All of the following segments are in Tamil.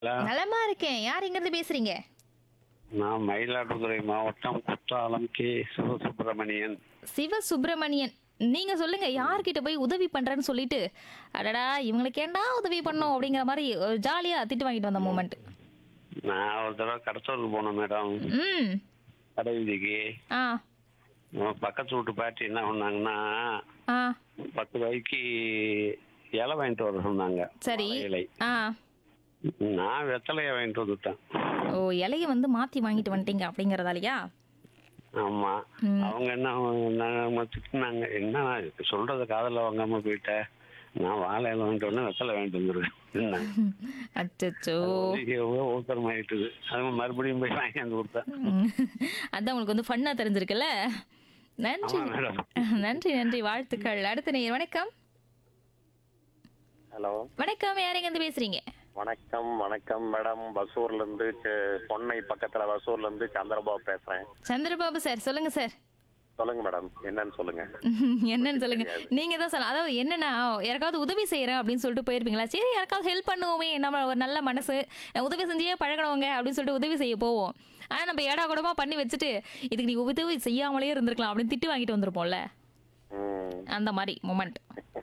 ஹலோ நலமா இருக்கேன் யார் இங்க இருந்து பேசுறீங்க நான் மயிலாடுதுறை மாவட்டம் குற்றாலம் கே சிவசுப்பிரமணியன் சிவ சுப்பிரமணியன் நீங்க சொல்லுங்க யார்கிட்ட போய் உதவி பண்றேன்னு சொல்லிட்டு அடடா இவங்களுக்கு ஏன்டா உதவி பண்ணோம் அப்படிங்கிற மாதிரி ஒரு ஜாலியா திட்டு வாங்கிட்டு வந்த மூமெண்ட் நான் ஒரு தடவை கடத்தூருக்கு போனேன் மேடம் ம் கடை வீதிக்கு ஆ நம்ம பக்கத்து வீட்டு பாட்டி என்ன பண்ணாங்கன்னா ஆ பத்து ரூபாய்க்கு இலை வாங்கிட்டு வர சொன்னாங்க சரி வாழை இலை ஆ நான் வெத்தலையை வாங்கிட்டு வந்துட்டேன் ஓ இலைய வந்து மாத்தி வாங்கிட்டு வந்துட்டீங்க அப்படிங்கறதாலயா ஆமா ம். அவங்க என்ன நம்ம திட்டினாங்க என்ன சொல்றத காதல வாங்காம போயிட்ட நான் வாழை இலை வாங்கிட்டு வந்தேன் வெத்தலை வாங்கிட்டு வந்துருக்கேன் அச்சோ ஊத்தரமாயிட்டுது அது மறுபடியும் போய் வாங்கி வந்து கொடுத்தேன் அதான் உங்களுக்கு வந்து ஃபன்னா தெரிஞ்சிருக்குல்ல நன்றி ஆமா மேடம் நன்றி நன்றி வாழ்த்துக்கள் அடுத்த நேயர் வணக்கம் ஹலோ வணக்கம் யார் எங்க இருந்து பேசுறீங்க வணக்கம் வணக்கம் மேடம் பசூர்ல இருந்து செ- பொன்னை பக்கத்துல பசூர்ல இருந்து சந்திரபாபு பேசுறேன் சந்திரபாபு சார் சொல்லுங்க சார் சொல்லுங்க மேடம் என்னன்னு சொல்லுங்க என்னன்னு சொல்லுங்க நீங்க தான் சொல்லலாம் அதாவது என்னன்னா யாருக்காவது உதவி செய்யறேன் அப்படின்னு சொல்லிட்டு போயிருப்பீங்களா சரி யாருக்காவது ஹெல்ப் பண்ணுவோமே நம்ம ஒரு நல்ல மனசு உதவி செஞ்சே பழகணவங்க அப்படின்னு சொல்லிட்டு உதவி செய்ய போவோம் ஆனா நம்ம ஏடா கூடமா பண்ணி வச்சுட்டு இதுக்கு நீ உதவி செய்யாமலே இருந்திருக்கலாம் அப்படின்னு திட்டு வாங்கிட்டு வந்திருப்போம்ல ம் அந்த மாதிரி மொமெண்ட்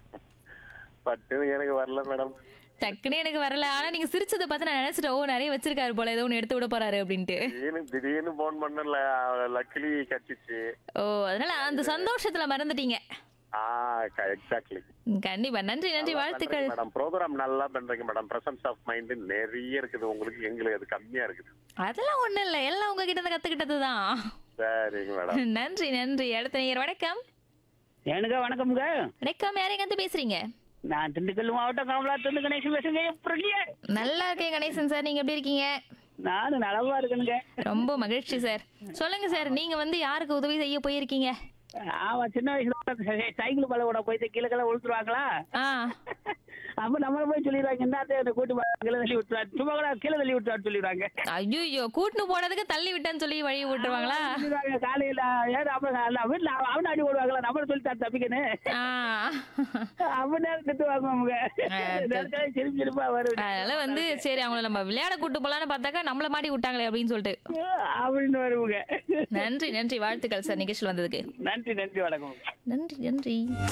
பட்டு எனக்கு வரல மேடம் டக்குன்னு எனக்கு வரல ஆனா நீங்க சிரிச்சதை பார்த்து நான் நினைச்சிட்டேன் ஓ நிறைய வச்சிருக்காரு போல ஏதோ ஒன்று எடுத்து விட போறாரு அப்படின்ட்டு திடீர்னு திடீர்னு போன் பண்ணல லக்கிலி கட்டிச்சு ஓ அதனால அந்த சந்தோஷத்துல மறந்துட்டீங்க ஆ எக்ஸாக்ட்லி கண்டிப்பா நன்றி நன்றி வாழ்த்துக்கள் மேடம் ப்ரோக்ராம் நல்லா பண்றீங்க மேடம் பிரசன்ஸ் ஆஃப் மைண்ட் நிறைய இருக்குது உங்களுக்கு எங்களுக்கு அது கம்மியா இருக்குது அதெல்லாம் ஒண்ணும் இல்ல எல்லாம் உங்ககிட்ட இருந்து கத்துக்கிட்டது தான் சரிங்க மேடம் நன்றி நன்றி அடுத்த நேயர் வணக்கம் எனக்கு வணக்கம்ங்க வணக்கம் யாரையும் வந்து பேசுறீங்க நான் திண்டுக்கல் மாவட்டம் காமலாத்திலிருந்து கணேசன் பேசுங்க எப்படி நல்லா இருக்கேன் கணேசன் சார் நீங்க எப்படி இருக்கீங்க நானும் நலமா இருக்கேனுங்க ரொம்ப மகிழ்ச்சி சார் சொல்லுங்க சார் நீங்க வந்து யாருக்கு உதவி செய்ய போயிருக்கீங்க ஆமா சின்ன வயசுல சை- சைக்கிள் பல கூட போயிட்டு கீழே கீழே உளுத்துருவாங்களா ஆ அப்ப நம்மள போய் சொல்லிடுவாங்க என்னத்த என்ன கூட்டு போய் கீழே தள்ளி விட்டுருவாரு சும்மா கூட கீழே தள்ளி விட்டுருவாரு சொல்லிடுவாங்க ஐயோ கூட்டுன்னு போனதுக்கு தள்ளி விட்டேன்னு சொல்லி வழி விட்டுருவாங்களா சொல்லிடுவாங்க காலையில ஏன் அப்ப அல்ல வீட்டுல அவன் அடி போடுவாங்களா நம்மள சொல்லி தான் தப்பிக்கன்னு ஆ அப்ப நேரம் திட்டுவாங்க அவங்க ஆ, நேரத்துல சிரிப்பு சிரிப்பா வரும் அதனால வந்து சரி அவங்கள நம்ம விளையாட கூட்டு போலான்னு பார்த்தாக்கா நம்மள மாட்டி விட்டாங்களே அப்படின்னு சொல்லிட்டு அப்படின்னு வருவாங்க நன்றி நன்றி வாழ்த்துக்கள் சார் நிகழ்ச்சியில் வந்ததுக்கு நன்றி நன்றி வணக்கம் நன்றி நன்றி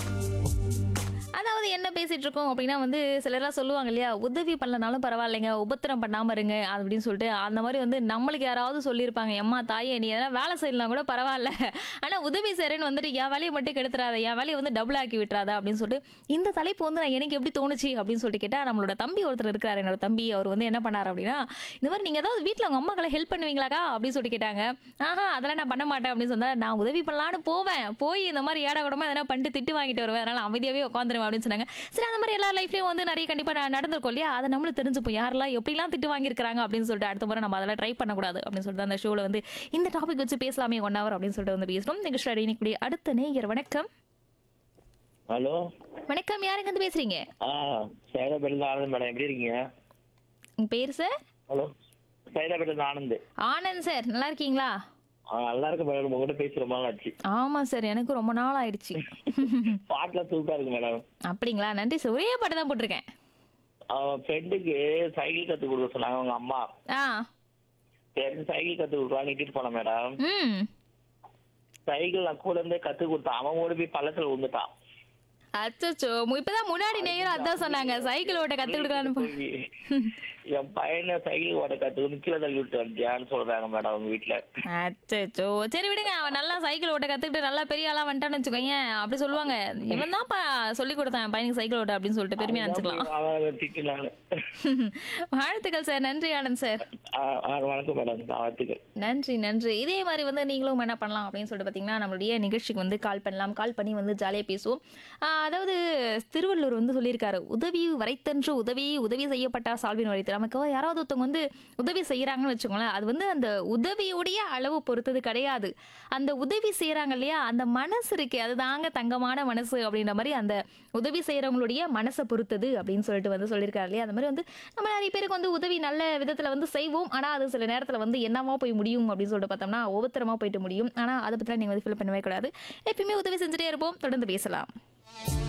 அதாவது என்ன பேசிட்டு இருக்கோம் அப்படின்னா வந்து சிலர்லாம் சொல்லுவாங்க இல்லையா உதவி பண்ணலனாலும் பரவாயில்லைங்க உபத்திரம் பண்ணாம இருங்க அப்படின்னு சொல்லிட்டு அந்த மாதிரி வந்து நம்மளுக்கு யாராவது சொல்லியிருப்பாங்க எம்மா தாயே நீ எதனா வேலை செய்யலாம் கூட பரவாயில்ல ஆனா உதவி செய்றேன்னு வந்துட்டு என் வேலையை மட்டும் கெடுத்துறாத என் வேலையை வந்து டபுள் ஆக்கி விட்டுறாத அப்படின்னு சொல்லிட்டு இந்த தலைப்பு வந்து நான் எனக்கு எப்படி தோணுச்சு அப்படின்னு சொல்லிட்டு கேட்டா நம்மளோட தம்பி ஒருத்தர் இருக்காரு என்னோட தம்பி அவர் வந்து என்ன பண்ணாரு அப்படின்னா இந்த மாதிரி நீங்க ஏதாவது வீட்டில் உங்க அம்மாக்களை ஹெல்ப் பண்ணுவீங்களாக்கா அப்படின்னு சொல்லிட்டு கேட்டாங்க ஆஹா அதெல்லாம் நான் பண்ண மாட்டேன் அப்படின்னு சொன்னா நான் உதவி பண்ணலான்னு போவேன் போய் இந்த மாதிரி ஏடா கூடமா எதனா பண்ணிட்டு திட்டு வாங்கிட்டு வருவேன் அதனால அமைதியாவே உட்காந்துருவேன் அப்படின்னு சொன்னாங்க சரி அந்த மாதிரி எல்லா லைஃப்லயும் வந்து நிறைய கண்டிப்பா ந- நடந்திருக்கும் இல்லையா அதை நம்மளும் தெரிஞ்சுப்போம் யாரெல்லாம் எப்படிலாம் திட்டு வாங்கியிருக்காங்க அப்படின்னு சொல்லிட்டு அடுத்த முறை நம்ம அதெல்லாம் ட்ரை பண்ணக்கூடாது அப்படின்னு சொல்லிட்டு அந்த ஷோல வந்து இந்த டாபிக் வச்சு பேசலாமே ஒன் ஹவர் அப்படின்னு சொல்லிட்டு வந்து பேசணும் நீங்க ஸ்டடி இன்னைக்கு அடுத்த நேயர் வணக்கம் ஹலோ வணக்கம் யாருங்க வந்து பேசுறீங்க ஆ சைதாபேட்டில் ஆனந்த் மேடம் எப்படி இருக்கீங்க உங்க பேர் சார் ஹலோ சைதாபேட்டில் ஆனந்த் ஆனந்த் சார் நல்லா இருக்கீங்களா ஆ நல்லா இருக்கு மேடம் உங்ககிட்ட பேசி ரொம்ப நாள் ஆச்சு ஆமா சார் எனக்கு ரொம்ப நாள் ஆயிடுச்சு பாட்டுலாம் சூப்பரா இருக்கு மேடம் அப்படிங்களா நன்றி சார் ஒரே பாட்டு தான் போட்டிருக்கேன் அவன் ஃப்ரெண்டுக்கு சைக்கிள் கத்து கொடுக்க சொன்னாங்க அவங்க அம்மா ஆ சரி சைக்கிள் கத்து கொடுக்கலான்னு இட்டுட்டு போனேன் மேடம் ம் சைக்கிள் நான் கூட இருந்தே கத்து கொடுத்தான் அவன் ஓடி போய் பள்ளத்துல விழுந்துட்டான் அச்சோ இப்பதான் முன்னாடி நேரம் அதான் சொன்னாங்க சைக்கிள் ஓட்ட கத்து கொடுக்கலான்னு போ- என் பையனை சைக்கிள் ஓட்ட கத்து கீழே தள்ளி விட்டு வந்துட்டியான்னு சொல்றாங்க மேடம் அவங்க வீட்டுல அச்சோ சரி விடுங்க அவன் நல்லா சைக்கிள் ஓட்ட கத்துக்கிட்டு நல்லா பெரிய ஆளா வந்துட்டான்னு வச்சுக்கோங்க அப்படி சொல்லுவாங்க இவன் தான்ப்பா சொல்லி கொடுத்தான் என் பையனுக்கு சைக்கிள் ஓட்ட அப்படின்னு சொல்லிட்டு பெருமையா நினைச்சுக்கலாம் அவன் திட்டினாங்க வாழ்த்துக்கள் சார் நன்றி ஆனந்த் சார் ஆ, ஆ, வணக்கம் மேடம் வாழ்த்துக்கள் நன்றி நன்றி இதே மாதிரி வந்து நீங்களும் என்ன பண்ணலாம் அப்படின்னு சொல்லிட்டு பார்த்தீங்கன்னா நம்மளுடைய நிகழ்ச்சிக்கு வந்து கால் பண்ணலாம் கால் பண்ணி வந்து ஜாலியாக பேசுவோம் ஆஹ் அதாவது திருவள்ளுவர் வந்து சொல்லியிருக்காரு உதவி வரைத்தன்று உதவி உதவி செய்யப்பட்டா சால்வின் வரைத்து நமக்கு யாராவது ஒருத்தவங்க வந்து உதவி செய்கிறாங்கன்னு வச்சுக்கோங்களேன் அது வந்து அந்த உதவியுடைய அளவு பொறுத்தது கிடையாது அந்த உதவி செய்கிறாங்க இல்லையா அந்த மனசு இருக்கே அதுதாங்க தங்கமான மனசு அப்படின்ற மாதிரி அந்த உதவி செய்கிறவங்களுடைய மனசை பொறுத்தது அப்படின்னு சொல்லிட்டு வந்து சொல்லியிருக்காரு இல்லையா அந்த மாதிரி வந்து நம்ம நிறைய பேருக்கு வந்து உதவி நல்ல விதத்தில் வந்து செய்வோம் ஆனால் அது சில நேரத்தில் வந்து என்னவா போய் முடியும் அப்படின்னு சொல்லிட்டு பார்த்தோம்னா ஒவ்வொருத்தரமா போயிட்டு முடியும் ஆனால் அதை பற்றிலாம் நீங்கள் வந்து ஃபில் பண்ணவே கூடாது எப்பயுமே உதவி செஞ்சுட்டே இருப்போம் தொடர்ந்து பேசலாம்